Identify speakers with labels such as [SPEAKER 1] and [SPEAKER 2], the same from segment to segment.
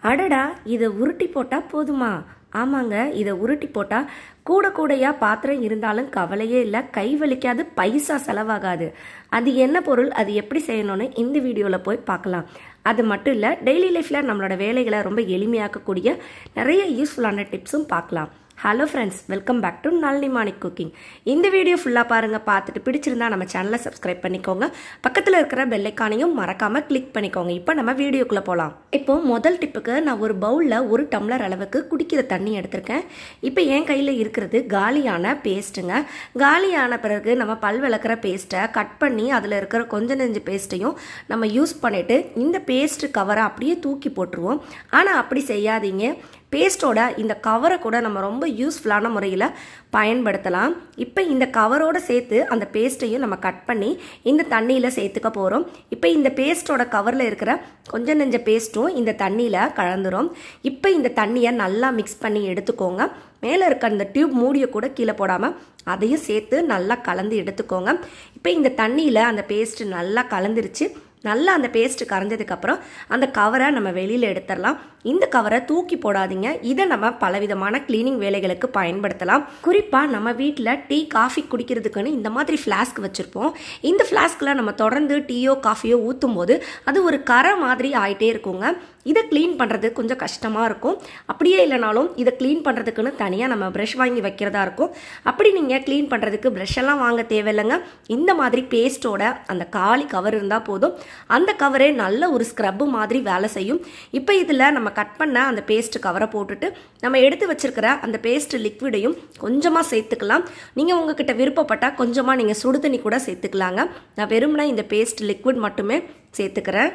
[SPEAKER 1] அடடா இதை உருட்டி போட்டால் போதுமா ஆமாங்க இதை உருட்டி போட்டால் கூட கூடையா பாத்திரம் இருந்தாலும் கவலையே இல்லை கை வலிக்காது பைசா செலவாகாது அது என்ன பொருள் அது எப்படி செய்யணும்னு இந்த வீடியோவில் போய் பார்க்கலாம் அது மட்டும் இல்லை டெய்லி லைஃப்பில் நம்மளோட வேலைகளை ரொம்ப எளிமையாக்கக்கூடிய நிறைய யூஸ்ஃபுல்லான டிப்ஸும் பார்க்கலாம் hello friends welcome back to Nalini Manik cooking இந்த வீடியோ ஃபுல்லாக பாருங்கள் பார்த்துட்டு பிடிச்சிருந்தா நம்ம சேனலை சப்ஸ்கிரைப் பண்ணிக்கோங்க பக்கத்தில் இருக்கிற பெல்லைக்கானையும் மறக்காமல் கிளிக் பண்ணிக்கோங்க இப்போ நம்ம வீடியோக்குள்ளே போகலாம் இப்போ முதல் டிப்புக்கு நான் ஒரு பவுலில் ஒரு டம்ளர் அளவுக்கு குடிக்கிற தண்ணி எடுத்திருக்கேன் இப்போ என் கையில் இருக்கிறது காலியான பேஸ்ட்டுங்க காலியான பிறகு நம்ம பல் விளக்குற பேஸ்ட்டை கட் பண்ணி அதில் இருக்கிற கொஞ்ச நெஞ்சு பேஸ்ட்டையும் நம்ம யூஸ் பண்ணிவிட்டு இந்த பேஸ்ட்டு கவரை அப்படியே தூக்கி போட்டுருவோம் ஆனால் அப்படி செய்யாதீங்க பேஸ்ட்டோட இந்த கவரை கூட நம்ம ரொம்ப யூஸ்ஃபுல்லான முறையில் பயன்படுத்தலாம் இப்போ இந்த கவரோட சேர்த்து அந்த பேஸ்ட்டையும் நம்ம கட் பண்ணி இந்த தண்ணியில் சேர்த்துக்க போகிறோம் இப்போ இந்த பேஸ்ட்டோட கவரில் இருக்கிற கொஞ்சம் நெஞ்ச பேஸ்ட்டும் இந்த தண்ணியில் கலந்துரும் இப்போ இந்த தண்ணியை நல்லா மிக்ஸ் பண்ணி எடுத்துக்கோங்க மேலே இருக்க அந்த டியூப் மூடியை கூட கீழே போடாமல் அதையும் சேர்த்து நல்லா கலந்து எடுத்துக்கோங்க இப்போ இந்த தண்ணியில் அந்த பேஸ்ட்டு நல்லா கலந்துருச்சு நல்லா அந்த பேஸ்ட்டு கரைஞ்சதுக்கப்புறம் அந்த கவரை நம்ம வெளியில் எடுத்துடலாம் இந்த கவரை தூக்கி போடாதீங்க இதை நம்ம பலவிதமான கிளீனிங் வேலைகளுக்கு பயன்படுத்தலாம் குறிப்பாக நம்ம வீட்டில் டீ காஃபி குடிக்கிறதுக்குன்னு இந்த மாதிரி ஃப்ளாஸ்க் வச்சுருப்போம் இந்த ஃப்ளாஸ்கில் நம்ம தொடர்ந்து டீயோ காஃபியோ ஊற்றும் போது அது ஒரு கரை மாதிரி ஆகிட்டே இருக்குங்க இதை க்ளீன் பண்ணுறது கொஞ்சம் கஷ்டமாக இருக்கும் அப்படியே இல்லைனாலும் இதை க்ளீன் பண்ணுறதுக்குன்னு தனியாக நம்ம ப்ரஷ் வாங்கி வைக்கிறதா இருக்கும் அப்படி நீங்கள் க்ளீன் பண்ணுறதுக்கு ப்ரஷ் எல்லாம் வாங்க தேவையில்லைங்க இந்த மாதிரி பேஸ்ட்டோட அந்த காலி கவர் இருந்தால் போதும் அந்த கவரே நல்ல ஒரு ஸ்க்ரப்பு மாதிரி வேலை செய்யும் இப்போ இதில் நம்ம கட் பண்ண அந்த பேஸ்ட் கவரை போட்டுட்டு நம்ம எடுத்து வச்சிருக்கிற அந்த பேஸ்ட் லிக்விடையும் கொஞ்சமாக சேர்த்துக்கலாம் நீங்கள் உங்ககிட்ட விருப்பப்பட்டால் கொஞ்சமாக நீங்கள் சுடு தண்ணி கூட சேர்த்துக்கலாங்க நான் வெறுமனே இந்த பேஸ்ட் லிக்விட் மட்டுமே சேர்த்துக்கிறேன்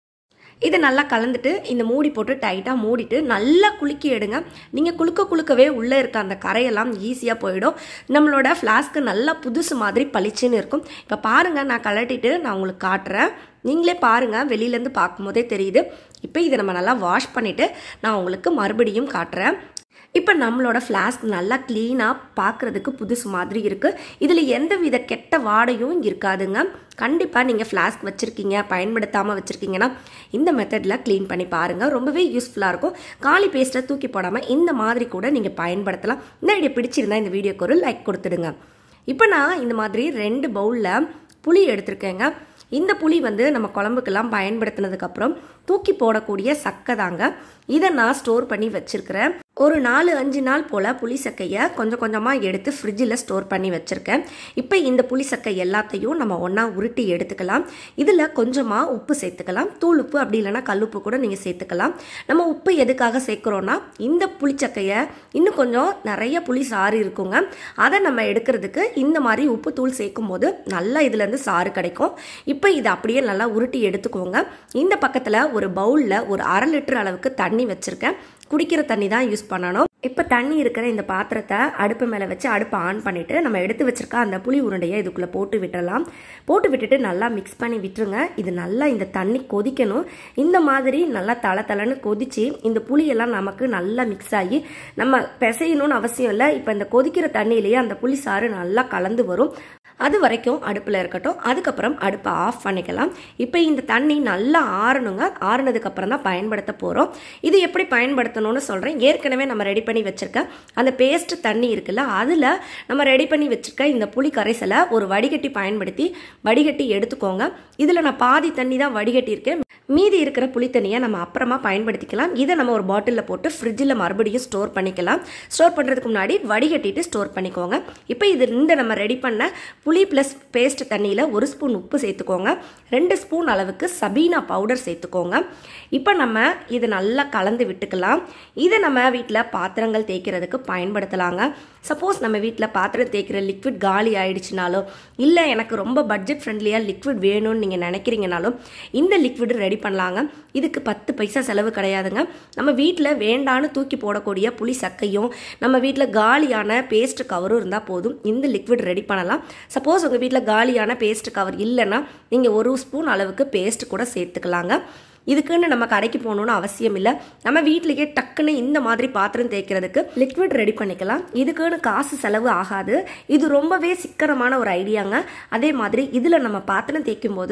[SPEAKER 1] இதை நல்லா கலந்துட்டு இந்த மூடி போட்டு டைட்டாக மூடிட்டு நல்லா குலுக்கி எடுங்க நீங்கள் குலுக்க குலுக்கவே உள்ளே இருக்க அந்த கரையெல்லாம் ஈஸியாக போயிடும் நம்மளோட ஃப்ளாஸ்க்கு நல்லா புதுசு மாதிரி பளிச்சுன்னு இருக்கும் இப்போ பாருங்கள் நான் கலட்டிட்டு நான் உங்களுக்கு காட்டுறேன் நீங்களே பாருங்கள் வெளியிலேருந்து பார்க்கும்போதே தெரியுது இப்போ இதை நம்ம நல்லா வாஷ் பண்ணிவிட்டு நான் உங்களுக்கு மறுபடியும் காட்டுறேன் இப்போ நம்மளோட ஃப்ளாஸ்க் நல்லா க்ளீனாக பார்க்குறதுக்கு புதுசு மாதிரி இருக்குது இதில் எந்த வித கெட்ட வாடையும் இருக்காதுங்க கண்டிப்பாக நீங்கள் ஃப்ளாஸ்க் வச்சுருக்கீங்க பயன்படுத்தாமல் வச்சுருக்கீங்கன்னா இந்த மெத்தடில் க்ளீன் பண்ணி பாருங்கள் ரொம்பவே யூஸ்ஃபுல்லாக இருக்கும் காலி பேஸ்ட்டை தூக்கி போடாமல் இந்த மாதிரி கூட நீங்கள் பயன்படுத்தலாம் இந்த ஐடியா பிடிச்சிருந்தா இந்த வீடியோக்கு ஒரு லைக் கொடுத்துடுங்க இப்போ நான் இந்த மாதிரி ரெண்டு பவுலில் புளி எடுத்திருக்கேங்க இந்த புளி வந்து நம்ம குழம்புக்கெல்லாம் பயன்படுத்தினதுக்கப்புறம் தூக்கி போடக்கூடிய சக்கை தாங்க இதை நான் ஸ்டோர் பண்ணி வச்சுருக்கிறேன் ஒரு நாலு அஞ்சு நாள் போல் புளி சக்கையை கொஞ்சம் கொஞ்சமாக எடுத்து ஃப்ரிட்ஜில் ஸ்டோர் பண்ணி வச்சுருக்கேன் இப்போ இந்த புளி சக்கை எல்லாத்தையும் நம்ம ஒன்றா உருட்டி எடுத்துக்கலாம் இதில் கொஞ்சமாக உப்பு சேர்த்துக்கலாம் தூள் உப்பு அப்படி இல்லைனா கல்லுப்பு கூட நீங்கள் சேர்த்துக்கலாம் நம்ம உப்பு எதுக்காக சேர்க்குறோன்னா இந்த புளிச்சக்கையை இன்னும் கொஞ்சம் நிறைய புளி சாறு இருக்குங்க அதை நம்ம எடுக்கிறதுக்கு இந்த மாதிரி உப்பு தூள் சேர்க்கும் போது நல்லா இதுலேருந்து சாறு கிடைக்கும் இப்போ இதை அப்படியே நல்லா உருட்டி எடுத்துக்கோங்க இந்த பக்கத்தில் ஒரு பவுலில் ஒரு அரை லிட்டர் அளவுக்கு தண்ணி வச்சுருக்கேன் குடிக்கிற தண்ணி தான் யூஸ் பண்ணணும் இப்போ தண்ணி இருக்கிற இந்த பாத்திரத்தை அடுப்பு மேலே வச்சு அடுப்பை ஆன் பண்ணிவிட்டு நம்ம எடுத்து வச்சிருக்க அந்த புளி உருண்டையை இதுக்குள்ளே போட்டு விட்டுறலாம் போட்டு விட்டுட்டு நல்லா மிக்ஸ் பண்ணி விட்டுருங்க இது நல்லா இந்த தண்ணி கொதிக்கணும் இந்த மாதிரி நல்லா தலை தலைன்னு கொதிச்சு இந்த புளியெல்லாம் நமக்கு நல்லா மிக்ஸ் ஆகி நம்ம பிசையணும்னு அவசியம் இல்லை இப்போ இந்த கொதிக்கிற தண்ணியிலேயே அந்த புளி சாறு நல்லா கலந்து வரும் அது வரைக்கும் அடுப்பில் இருக்கட்டும் அதுக்கப்புறம் அடுப்பை ஆஃப் பண்ணிக்கலாம் இப்போ இந்த தண்ணி நல்லா ஆறணுங்க ஆறுனதுக்கப்புறம் தான் பயன்படுத்த போகிறோம் இது எப்படி பயன்படுத்தணும்னு சொல்கிறேன் ஏற்கனவே நம்ம ரெடி பண்ணி வச்சுருக்க அந்த பேஸ்ட் தண்ணி இருக்குல்ல அதில் நம்ம ரெடி பண்ணி வச்சுருக்க இந்த புளி கரைசலை ஒரு வடிகட்டி பயன்படுத்தி வடிகட்டி எடுத்துக்கோங்க இதில் நான் பாதி தண்ணி தான் வடிகட்டியிருக்கேன் மீதி இருக்கிற புளி தண்ணியை நம்ம அப்புறமா பயன்படுத்திக்கலாம் இதை நம்ம ஒரு பாட்டிலில் போட்டு ஃப்ரிட்ஜில் மறுபடியும் ஸ்டோர் பண்ணிக்கலாம் ஸ்டோர் பண்ணுறதுக்கு முன்னாடி வடிகட்டிட்டு ஸ்டோர் பண்ணிக்கோங்க இப்போ இது இந்த நம்ம ரெடி பண்ண புளி ப்ளஸ் பேஸ்ட் தண்ணியில் ஒரு ஸ்பூன் உப்பு சேர்த்துக்கோங்க ரெண்டு ஸ்பூன் அளவுக்கு சபீனா பவுடர் சேர்த்துக்கோங்க இப்போ நம்ம இதை நல்லா கலந்து விட்டுக்கலாம் இதை நம்ம வீட்டில் பாத்திரங்கள் தேய்க்கிறதுக்கு பயன்படுத்தலாங்க சப்போஸ் நம்ம வீட்டில் பாத்திரம் தேய்க்கிற லிக்விட் காலி ஆயிடுச்சுனாலோ இல்லை எனக்கு ரொம்ப பட்ஜெட் ஃப்ரெண்ட்லியாக லிக்விட் வேணும்னு நீங்கள் நினைக்கிறீங்கனாலும் இந்த லிக்விட் ரெடி பண்ணலாங்க இதுக்கு பத்து பைசா செலவு கிடையாதுங்க நம்ம வீட்டில் வேண்டான்னு தூக்கி போடக்கூடிய புளி சக்கையும் நம்ம வீட்டில் காலியான பேஸ்ட் கவரும் இருந்தால் போதும் இந்த லிக்விட் ரெடி பண்ணலாம் சப்போஸ் உங்கள் வீட்டில் காலியான பேஸ்ட் கவர் இல்லைன்னா நீங்கள் ஒரு ஸ்பூன் அளவுக்கு பேஸ்ட் கூட சேர்த்துக்கலாங்க இதுக்குன்னு நம்ம கடைக்கு போகணுன்னு அவசியம் இல்லை நம்ம வீட்லேயே டக்குன்னு இந்த மாதிரி பாத்திரம் தேய்க்கிறதுக்கு லிக்விட் ரெடி பண்ணிக்கலாம் இதுக்குன்னு காசு செலவு ஆகாது இது ரொம்பவே சிக்கனமான ஒரு ஐடியாங்க அதே மாதிரி இதில் நம்ம பாத்திரம் தேய்க்கும் போது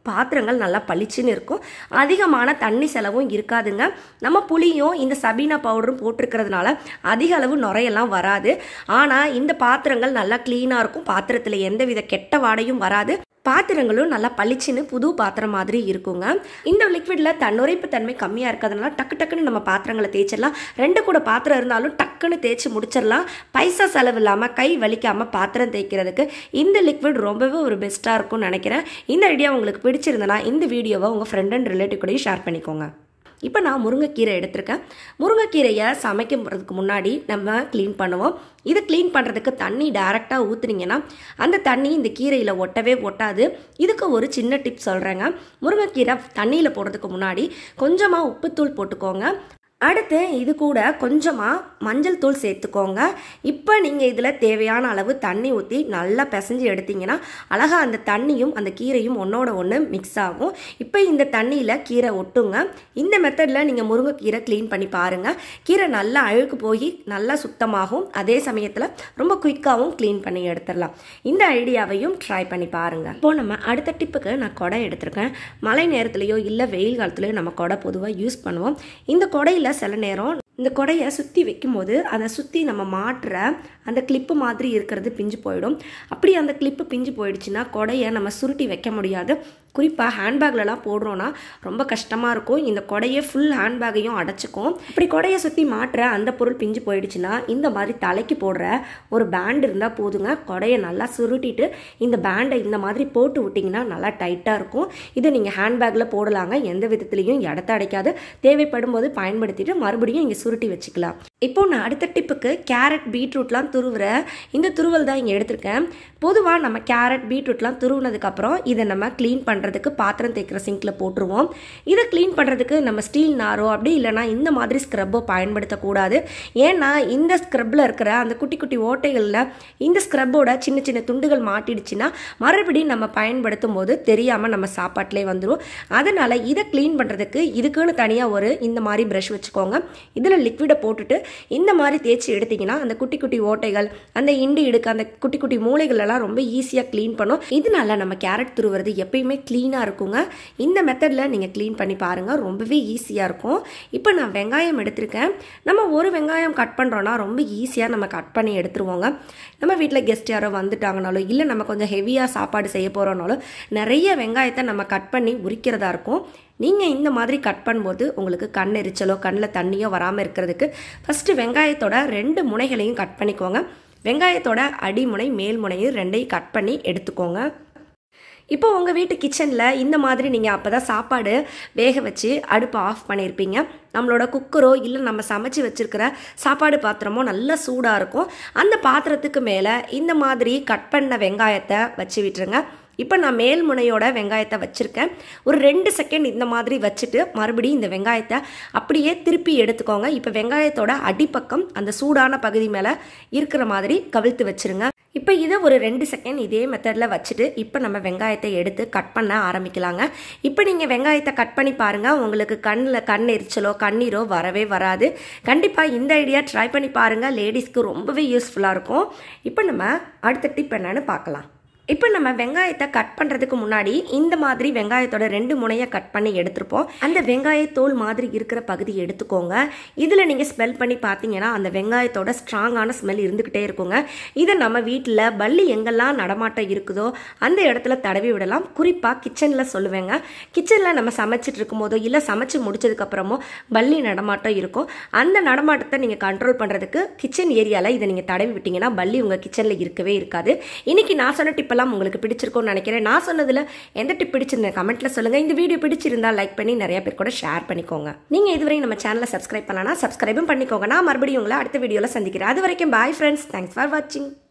[SPEAKER 1] பாத்திரங்கள் நல்லா பளிச்சுன்னு இருக்கும் அதிகமான தண்ணி செலவும் இருக்காதுங்க நம்ம புளியும் இந்த சபீனா பவுடரும் போட்டிருக்கிறதுனால அதிக அளவு நுரையெல்லாம் வராது ஆனால் இந்த பாத்திரங்கள் நல்லா க்ளீனாக இருக்கும் பாத்திரத்தில் எந்தவித கெட்ட வாடையும் வராது பாத்திரங்களும் நல்லா பளிச்சுன்னு புது பாத்திரம் மாதிரி இருக்குங்க இந்த லிக்விடில் தன்னுரைப்பு தன்மை கம்மியாக இருக்கிறதுனால டக்கு டக்குன்னு நம்ம பாத்திரங்களை தேய்ச்சிடலாம் ரெண்டு கூட பாத்திரம் இருந்தாலும் டக்குன்னு தேய்ச்சி முடிச்சிடலாம் பைசா செலவு இல்லாமல் கை வலிக்காமல் பாத்திரம் தேய்க்கிறதுக்கு இந்த லிக்விட் ரொம்பவே ஒரு பெஸ்ட்டாக இருக்கும்னு நினைக்கிறேன் இந்த ஐடியா உங்களுக்கு பிடிச்சிருந்தனா இந்த வீடியோவை உங்கள் ஃப்ரெண்ட் அண்ட் ரிலேட்டிவ் கூடயும் ஷேர் பண்ணிக்கோங்க இப்போ நான் முருங்கைக்கீரை எடுத்திருக்கேன் முருங்கைக்கீரையை சமைக்கிறதுக்கு முன்னாடி நம்ம க்ளீன் பண்ணுவோம் இதை க்ளீன் பண்ணுறதுக்கு தண்ணி டைரெக்டாக ஊற்றுனீங்கன்னா அந்த தண்ணி இந்த கீரையில் ஒட்டவே ஒட்டாது இதுக்கு ஒரு சின்ன டிப் சொல்கிறேங்க முருங்கைக்கீரை தண்ணியில் போடுறதுக்கு முன்னாடி கொஞ்சமாக உப்புத்தூள் போட்டுக்கோங்க அடுத்து இது கூட கொஞ்சமாக மஞ்சள் தூள் சேர்த்துக்கோங்க இப்போ நீங்கள் இதில் தேவையான அளவு தண்ணி ஊற்றி நல்லா பிசைஞ்சு எடுத்தீங்கன்னா அழகாக அந்த தண்ணியும் அந்த கீரையும் ஒன்றோட ஒன்று மிக்ஸ் ஆகும் இப்போ இந்த தண்ணியில் கீரை ஒட்டுங்க இந்த மெத்தடில் நீங்கள் முருங்கைக்கீரை க்ளீன் பண்ணி பாருங்கள் கீரை நல்லா அழுக்கு போய் நல்லா சுத்தமாகும் அதே சமயத்தில் ரொம்ப குயிக்காகவும் க்ளீன் பண்ணி எடுத்துடலாம் இந்த ஐடியாவையும் ட்ரை பண்ணி பாருங்கள் இப்போ நம்ம அடுத்த டிப்புக்கு நான் கொடை எடுத்திருக்கேன் மழை நேரத்துலையோ இல்லை வெயில் காலத்துலையோ நம்ம கொடை பொதுவாக யூஸ் பண்ணுவோம் இந்த கொடையில் சில நேரம் இந்த கொடையை சுற்றி வைக்கும்போது அதை சுற்றி நம்ம மாட்டுற அந்த கிளிப்பு மாதிரி இருக்கிறது பிஞ்சு போயிடும் அப்படி அந்த கிளிப்பு பிஞ்சு போயிடுச்சுன்னா கொடையை நம்ம சுருட்டி வைக்க முடியாது குறிப்பாக ஹேண்ட்பேக்லலாம் போடுறோன்னா ரொம்ப கஷ்டமாக இருக்கும் இந்த கொடையை ஃபுல் ஹேண்ட்பேக்கையும் அடைச்சிக்கும் இப்படி கொடையை சுற்றி மாட்டுற அந்த பொருள் பிஞ்சு போயிடுச்சுன்னா இந்த மாதிரி தலைக்கு போடுற ஒரு பேண்ட் இருந்தால் போதுங்க கொடையை நல்லா சுருட்டிட்டு இந்த பேண்டை இந்த மாதிரி போட்டு விட்டிங்கன்னா நல்லா டைட்டாக இருக்கும் இதை நீங்கள் ஹேண்ட்பேக்கில் போடலாங்க எந்த விதத்துலேயும் இடத்த அடைக்காது தேவைப்படும் போது பயன்படுத்திட்டு மறுபடியும் இங்கே சுருட்டி வச்சுக்கலாம் இப்போ நான் அடுத்த டிப்புக்கு கேரட் பீட்ரூட்லாம் துருவுற இந்த துருவல் தான் இங்கே எடுத்திருக்கேன் பொதுவாக நம்ம கேரட் பீட்ரூட்லாம் துருவுனதுக்கப்புறம் இதை நம்ம க்ளீன் பண்ணுறதுக்கு பாத்திரம் தேய்க்கிற சிங்கில் போட்டுருவோம் இதை க்ளீன் பண்ணுறதுக்கு நம்ம ஸ்டீல் நாரோ அப்படி இல்லைனா இந்த மாதிரி ஸ்க்ரப்போ பயன்படுத்தக்கூடாது ஏன்னா இந்த ஸ்க்ரப்பில் இருக்கிற அந்த குட்டி குட்டி ஓட்டைகளில் இந்த ஸ்க்ரப்போட சின்ன சின்ன துண்டுகள் மாட்டிடுச்சுன்னா மறுபடியும் நம்ம பயன்படுத்தும் போது தெரியாமல் நம்ம சாப்பாட்டிலே வந்துடும் அதனால் இதை க்ளீன் பண்ணுறதுக்கு இதுக்குன்னு தனியாக ஒரு இந்த மாதிரி ப்ரஷ் வச்சுக்கோங்க இதில் லிக்விடை போட்டுட்டு இந்த மாதிரி தேய்ச்சி எடுத்திங்கன்னா அந்த குட்டி குட்டி ஓட்டைகள் அந்த இண்டு இடுக்கு அந்த குட்டி குட்டி மூளைகள் எல்லாம் ரொம்ப ஈஸியாக க்ளீன் பண்ணும் இதனால நம்ம கேரட் துருவுறது எப்பயுமே க்ளீனாக இருக்குங்க இந்த மெத்தடில் நீங்கள் க்ளீன் பண்ணி பாருங்கள் ரொம்பவே ஈஸியாக இருக்கும் இப்போ நான் வெங்காயம் எடுத்திருக்கேன் நம்ம ஒரு வெங்காயம் கட் பண்ணுறோன்னா ரொம்ப ஈஸியாக நம்ம கட் பண்ணி எடுத்துருவோங்க நம்ம வீட்டில் கெஸ்ட் யாரோ வந்துட்டாங்கனாலும் இல்லை நம்ம கொஞ்சம் ஹெவியாக சாப்பாடு செய்ய போகிறோனாலும் நிறைய வெங்காயத்தை நம்ம கட் பண்ணி உரிக்கிறதா இருக்கும் நீங்கள் இந்த மாதிரி கட் பண்ணும்போது உங்களுக்கு கண் எரிச்சலோ கண்ணில் தண்ணியோ வராமல் இருக்கிறதுக்கு ஃபஸ்ட்டு வெங்காயத்தோட ரெண்டு முனைகளையும் கட் பண்ணிக்கோங்க வெங்காயத்தோட அடிமுனை மேல் முனையும் ரெண்டையும் கட் பண்ணி எடுத்துக்கோங்க இப்போ உங்கள் வீட்டு கிச்சனில் இந்த மாதிரி நீங்கள் அப்போ தான் சாப்பாடு வேக வச்சு அடுப்பை ஆஃப் பண்ணியிருப்பீங்க நம்மளோட குக்கரோ இல்லை நம்ம சமைச்சு வச்சுருக்கிற சாப்பாடு பாத்திரமோ நல்லா சூடாக இருக்கும் அந்த பாத்திரத்துக்கு மேலே இந்த மாதிரி கட் பண்ண வெங்காயத்தை வச்சு விட்டுருங்க இப்போ நான் மேல் முனையோட வெங்காயத்தை வச்சுருக்கேன் ஒரு ரெண்டு செகண்ட் இந்த மாதிரி வச்சுட்டு மறுபடியும் இந்த வெங்காயத்தை அப்படியே திருப்பி எடுத்துக்கோங்க இப்போ வெங்காயத்தோட அடிப்பக்கம் அந்த சூடான பகுதி மேலே இருக்கிற மாதிரி கவிழ்த்து வச்சுருங்க இப்போ இதை ஒரு ரெண்டு செகண்ட் இதே மெத்தடில் வச்சுட்டு இப்போ நம்ம வெங்காயத்தை எடுத்து கட் பண்ண ஆரம்பிக்கலாங்க இப்போ நீங்கள் வெங்காயத்தை கட் பண்ணி பாருங்கள் உங்களுக்கு கண்ணில் கண் எரிச்சலோ கண்ணீரோ வரவே வராது கண்டிப்பாக இந்த ஐடியா ட்ரை பண்ணி பாருங்கள் லேடிஸ்க்கு ரொம்பவே யூஸ்ஃபுல்லாக இருக்கும் இப்போ நம்ம அடுத்த டிப் என்னன்னு பார்க்கலாம் இப்போ நம்ம வெங்காயத்தை கட் பண்ணுறதுக்கு முன்னாடி இந்த மாதிரி வெங்காயத்தோட ரெண்டு முனையை கட் பண்ணி எடுத்திருப்போம் அந்த வெங்காயத்தோல் மாதிரி இருக்கிற பகுதி எடுத்துக்கோங்க இதில் நீங்கள் ஸ்மெல் பண்ணி பார்த்தீங்கன்னா அந்த வெங்காயத்தோட ஸ்ட்ராங்கான ஸ்மெல் இருந்துக்கிட்டே இருக்குங்க இதை நம்ம வீட்டில் பள்ளி எங்கெல்லாம் நடமாட்டம் இருக்குதோ அந்த இடத்துல தடவி விடலாம் குறிப்பாக கிச்சனில் சொல்லுவேங்க கிச்சனில் நம்ம சமைச்சிட்டு இருக்கும்போதோ இல்லை சமைச்சு முடிச்சதுக்கப்புறமோ பள்ளி நடமாட்டம் இருக்கும் அந்த நடமாட்டத்தை நீங்கள் கண்ட்ரோல் பண்ணுறதுக்கு கிச்சன் ஏரியாவில் இதை நீங்கள் தடவி விட்டீங்கன்னா பள்ளி உங்கள் கிச்சனில் இருக்கவே இருக்காது இன்னைக்கு நான் சொன்ன டிப்பெல்லாம் உங்களுக்கு பிடிச்சிருக்கும்னு நினைக்கிறேன் நான் சொன்னதில் எந்த டிப் பிடிச்சிருந்தேன் கமெண்ட்டில் சொல்லுங்கள் இந்த வீடியோ பிடிச்சிருந்தா லைக் பண்ணி நிறைய பேர் கூட ஷேர் பண்ணிக்கோங்க நீங்கள் இதுவரை நம்ம சேனலை சப்ஸ்கிரைப் பண்ணலாம் சப்ஸ்கிரைபும் பண்ணிக்கோங்க நான் மறுபடியும் உங்களை அடுத்த வீடியோவில் சந்திக்கிறேன் அது வரைக்கும் பாய் ஃப்ரெண்ட்ஸ் தேங்க்ஸ் ஃபார் வாட்சிங்